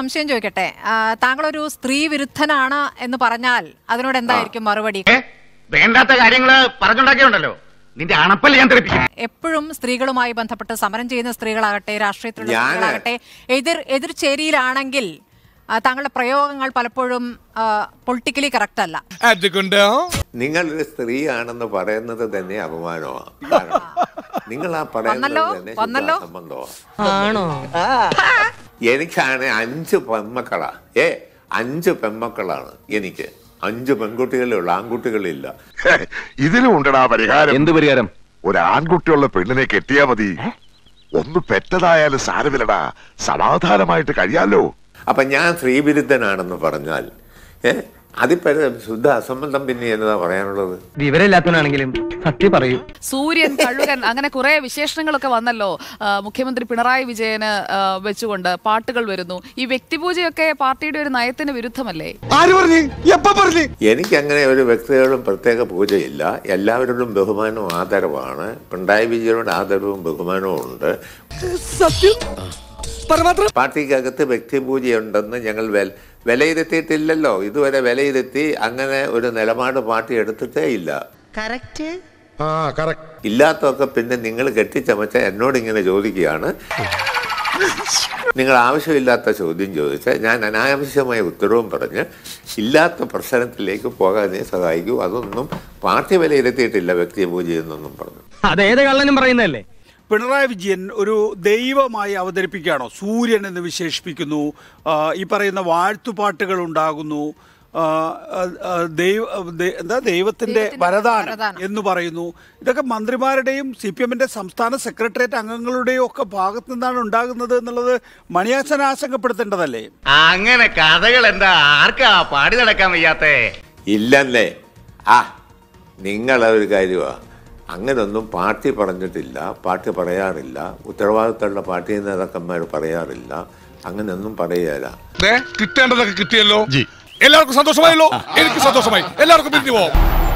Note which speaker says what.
Speaker 1: സംശയം ചോദിക്കട്ടെ ആ, താങ്കളൊരു സ്ത്രീ വിരുദ്ധനാണ് എന്ന് പറഞ്ഞാൽ അതിനോട് എന്തായിരിക്കും മറുപടി
Speaker 2: വേണ്ടാത്ത കാര്യങ്ങള് പറഞ്ഞുണ്ടാക്കിയുണ്ടല്ലോ നിന്റെ അണപ്പല്ല ഞാൻ തെറിപ്പിക്കും
Speaker 1: എപ്പോഴും സ്ത്രീകളുമായി ബന്ധപ്പെട്ട് സമരം ചെയ്യുന്ന സ്ത്രീകളാകട്ടെ രാഷ്ട്രീയത്തിലുള്ള
Speaker 3: ഞാന്
Speaker 1: സ്ത്രീകളാകട്ടെ എതിർ എതിർ ചേരിയിലാണെങ്കിൽ ആ, താങ്കളുടെ പ്രയോഗങ്ങൾ പലപ്പോഴും പൊളിറ്റിക്കലി കറക്റ്റ് അല്ല
Speaker 4: അതുകൊണ്ടോ
Speaker 3: നിങ്ങളൊരു സ്ത്രീയാണെന്ന് പറയുന്നത് തന്നെ അപമാനമാണ് കാരണം നിങ്ങൾ ആ
Speaker 1: വന്നല്ലോ,
Speaker 3: പറയുന്നത് തന്നെ
Speaker 1: വന്നല്ലോ.
Speaker 3: സംബന്ധമാണ് എനിക്കാണ് അഞ്ച് പെൺമക്കളാ ഏ അഞ്ച് പെൺമക്കളാണ് എനിക്ക് അഞ്ച് പെൺകുട്ടികളേ ഉള്ളൂ ആൺകുട്ടികളില്ല
Speaker 5: ഇതിലും ഉണ്ടടാ പരിഹാരം
Speaker 6: എന്ത് പരിഹാരം
Speaker 5: ഒരു ആൺകുട്ടിയുള്ള പെണ്ണിനെ കെട്ടിയാ മതി ഒന്ന് പെറ്റതായാലും സാരമില്ലടാ സമാധാനമായിട്ട് കഴിയാലോ
Speaker 3: അപ്പൊ ഞാൻ സ്ത്രീവിരുദ്ധനാണെന്ന് പറഞ്ഞാൽ ഏ അതിപ്പോ ശുദ്ധ അസംബന്ധം പിന്നെ എന്നതാ പറയാനുള്ളത്
Speaker 6: വിവരമില്ലാത്തവനാണെങ്കിലും സത്യം പറയൂ
Speaker 7: സൂര്യൻ കഴുകൻ അങ്ങനെ കുറെ വിശേഷണങ്ങളൊക്കെ വന്നല്ലോ ആ, മുഖ്യമന്ത്രി പിണറായി വിജയന് ആ, വെച്ചുകൊണ്ട് പാട്ടുകൾ വരുന്നു ഈ വ്യക്തിപൂജയൊക്കെ പാർട്ടിയുടെ ഒരു നയത്തിന് വിരുദ്ധമല്ലേ
Speaker 4: ആര് പറഞ്ഞു എപ്പ പറഞ്ഞു
Speaker 3: എനിക്ക് അങ്ങനെ ഒരു വ്യക്തികളും പ്രത്യേക പൂജയില്ല എല്ലാവരോടും ബഹുമാനവും ആദരവാണ് പിണറായി വിജയനോട് ആദരവും ബഹുമാനവും ഉണ്ട്
Speaker 4: സത്യം പരമാത്രം
Speaker 3: പാർട്ടിക്കകത്ത് വ്യക്തിപൂജയുണ്ടെന്ന് ഞങ്ങൾ വെൽ- വിലയിരുത്തിയിട്ടില്ലല്ലോ ഇതുവരെ വിലയിരുത്തി അങ്ങനെ ഒരു നിലപാട് പാർട്ടി എടുത്തിട്ടേ ഇല്ല
Speaker 4: ആ കറക്റ്റ്
Speaker 3: ഇല്ലാത്തൊക്കെ പിന്നെ നിങ്ങൾ കെട്ടിച്ചമച്ച എന്നോട് ഇങ്ങനെ ചോദിക്കുകയാണ് നിങ്ങൾ ആവശ്യമില്ലാത്ത ചോദ്യം ചോദിച്ച് ഞാൻ അനാവശ്യമായ ഉത്തരവും പറഞ്ഞ് ഇല്ലാത്ത പ്രശ്നത്തിലേക്ക് പോകാനേ സഹായിക്കൂ അതൊന്നും പാർട്ടി വിലയിരുത്തിയിട്ടില്ല വ്യക്തിപൂജ എന്നൊന്നും പറഞ്ഞു
Speaker 6: അതേത് കള്ളനും പറയുന്നതല്ലേ
Speaker 8: പിണറായി വിജയൻ ഒരു ദൈവമായി അവതരിപ്പിക്കുകയാണോ സൂര്യൻ എന്ന് വിശേഷിപ്പിക്കുന്നു ആ, ഈ പറയുന്ന വാഴ്ത്തുപാട്ടുകൾ ഉണ്ടാകുന്നു ആ, ആ, ആ, ദൈവ ദൈ- എന്താ ദൈവത്തിന്റെ
Speaker 1: ദൈവത്തിന്റെ
Speaker 8: വരദാനം
Speaker 1: വരദാനം.
Speaker 8: എന്ന് പറയുന്നു ഇതൊക്കെ മന്ത്രിമാരുടെയും സി പി എമ്മിന്റെ സംസ്ഥാന സെക്രട്ടേറിയറ്റ് അംഗങ്ങളുടെയും ഒക്കെ ഭാഗത്ത് നിന്നാണ് ഉണ്ടാകുന്നത് എന്നുള്ളത് മണിയാച്ചൻ ആശങ്കപ്പെടുത്തേണ്ടതല്ലേ
Speaker 2: അങ്ങനെ കഥകൾ എന്താ ആർക്കാ പാടി നടക്കാൻ വയ്യാത്തേ
Speaker 3: ഇല്ലല്ലേ ആ നിങ്ങളൊരു കാര്യമാ അങ്ങനൊന്നും പാർട്ടി പറഞ്ഞിട്ടില്ല പാർട്ടി പറയാറില്ല ഉത്തരവാദിത്തമുള്ള പാർട്ടി നേതാക്കന്മാർ പറയാറില്ല അങ്ങനെയൊന്നും പറയുകയില്ല
Speaker 4: കിട്ടേണ്ടതൊക്കെ കിട്ടിയല്ലോ എല്ലാവർക്കും സന്തോഷമായല്ലോ എനിക്ക് സന്തോഷമായി എല്ലാവർക്കും പിരിഞ്ഞു പോവാം